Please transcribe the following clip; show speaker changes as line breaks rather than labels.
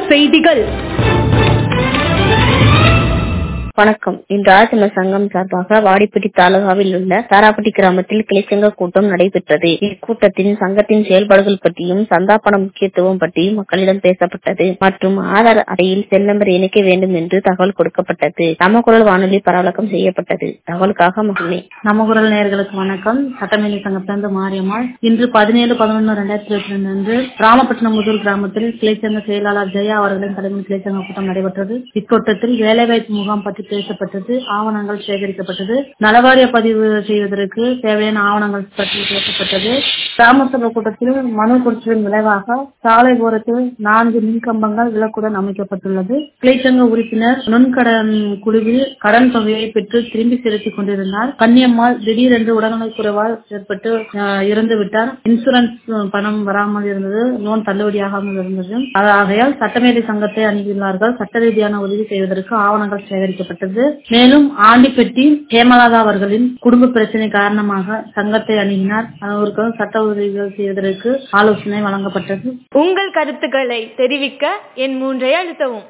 செய்திகள்
வணக்கம் இன்று ஆதின சங்கம் சார்பாக வாடிப்பட்டி தாலுகாவில் உள்ள தாராப்பட்டி கிராமத்தில் கிளைச்சங்க கூட்டம் நடைபெற்றது இக்கூட்டத்தில் சங்கத்தின் செயல்பாடுகள் பற்றியும் சந்தாபன முக்கியத்துவம் பற்றியும் மக்களிடம் பேசப்பட்டது மற்றும் ஆதார் அட்டையில் செல் நம்பர் இணைக்க வேண்டும் என்று தகவல் கொடுக்கப்பட்டது நம்ம குரல் வானொலி பரவலாக்கம் செய்யப்பட்டது தகவலுக்காக மகிழ்ச்சி
நம்ம குரல் நேயர்களுக்கு வணக்கம் சட்டமேலி சங்கத்திலிருந்து மாரியம்மாள் இன்று பதினேழு பதினொன்று ரெண்டாயிரத்தி இருபத்தி ரெண்டு அன்று ராமப்பட்டினம் முதல் கிராமத்தில் கிளைச்சங்க செயலாளர் ஜெயா அவர்களின் தலைமையில் கிளைச்சங்க கூட்டம் நடைபெற்றது இக்கூட்டத்தில் வேலைவாய்ப்பு முகாம் பற்றி பேசப்பட்டது ஆவணங்கள் சேகரிக்கப்பட்டது நலவாரிய பதிவு செய்வதற்கு தேவையான ஆவணங்கள் பற்றி பேசப்பட்டது கிராம சபை கூட்டத்தில் மனு கொடுத்ததன் விளைவாக சாலை ஓரத்தில் நான்கு மின்கம்பங்கள் விளக்குடன் அமைக்கப்பட்டுள்ளது கிளைச்சங்க உறுப்பினர் நுண்கடன் குழுவில் கடன் தொகையை பெற்று திரும்பி செலுத்திக் கொண்டிருந்தார் கன்னியம்மாள் திடீரென்று உடல்நலக் குறைவால் ஏற்பட்டு அஹ், இறந்து விட்டார் இன்சூரன்ஸ் பணம் வராமல் இருந்தது லோன் தள்ளுபடியாகாமல் இருந்தது ஆகையால் சட்டமேதை சங்கத்தை அணுகியுள்ளார்கள் சட்ட ரீதியான உதவி செய்வதற்கு ஆவணங்கள் சேகரிக்கப்பட்டது மேலும் ஆண்டிப்பட்டி ஹேமலாதா அவர்களின் குடும்ப பிரச்சனை காரணமாக சங்கத்தை அணுகினார் அவருக்கு சட்ட உதவிகள் செய்வதற்கு ஆலோசனை வழங்கப்பட்டது
உங்கள் கருத்துக்களை தெரிவிக்க என் மூன்றை அழுத்தவும்